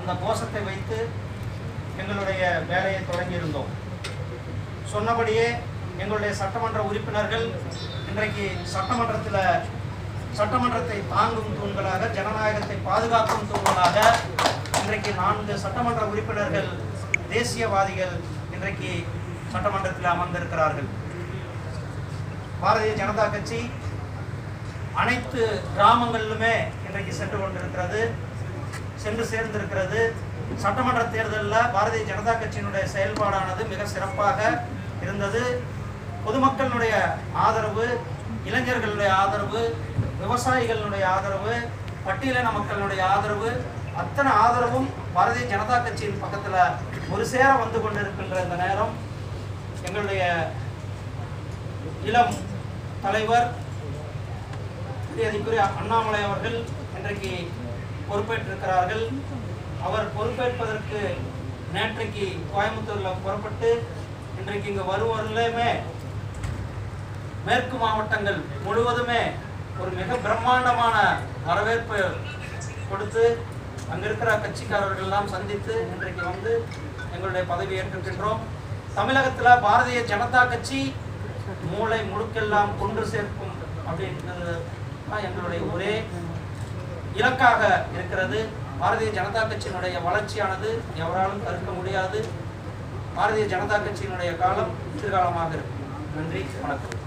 அந்த கோஷத்தை வைத்து எங்களுடைய வேலையை தொடங்கியிருந்தோம் சொன்னபடியே எங்களுடைய சட்டமன்ற உறுப்பினர்கள் இன்றைக்கு சட்டமன்றத்தில் சட்டமன்றத்தை தாங்கும் தூண்களாக ஜனநாயகத்தை பாதுகாக்கும் தூண்களாக இன்றைக்கு நான்கு சட்டமன்ற உறுப்பினர்கள் தேசியவாதிகள் இன்றைக்கு சட்டமன்றத்தில் அமர்ந்திருக்கிறார்கள் பாரதிய ஜனதா கட்சி அனைத்து கிராமங்களிலுமே இன்றைக்கு சென்று கொண்டிருக்கிறது சென்று சேர்ந்திருக்கிறது சட்டமன்ற தேர்தலில் பாரதிய ஜனதா கட்சியினுடைய செயல்பாடானது மிக சிறப்பாக இருந்தது பொதுமக்களுடைய ஆதரவு இளைஞர்களுடைய ஆதரவு விவசாயிகளுடைய ஆதரவு பட்டியலின மக்களுடைய ஆதரவு அத்தனை ஆதரவும் பாரதிய ஜனதா கட்சியின் பக்கத்தில் ஒரு சேர வந்து கொண்டிருக்கின்ற இந்த நேரம் எங்களுடைய இளம் தலைவர் மரியாதைக்குரிய அண்ணாமலை அவர்கள் இன்றைக்கு பொறுப்பேற்றிருக்கிறார்கள் அவர் பொறுப்பேற்பதற்கு நேற்றைக்கு கோயம்புத்தூரில் புறப்பட்டு இன்றைக்கு இங்கே வருவதிலுமே மேற்கு மாவட்டங்கள் முழுவதுமே ஒரு மிக பிரம்மாண்டமான வரவேற்பு கொடுத்து அங்க இருக்கிற கட்சிக்காரர்கள் எல்லாம் சந்தித்து இன்றைக்கு வந்து எங்களுடைய பதவி ஏற்றிருக்கின்றோம் தமிழகத்துல பாரதிய ஜனதா கட்சி மூளை முழுக்கெல்லாம் கொண்டு சேர்க்கும் அப்படின்றது தான் எங்களுடைய ஒரே இலக்காக இருக்கிறது பாரதிய ஜனதா கட்சியினுடைய வளர்ச்சியானது எவராலும் தடுக்க முடியாது பாரதிய ஜனதா கட்சியினுடைய காலம் எதிர்காலமாக இருக்கும் நன்றி வணக்கம்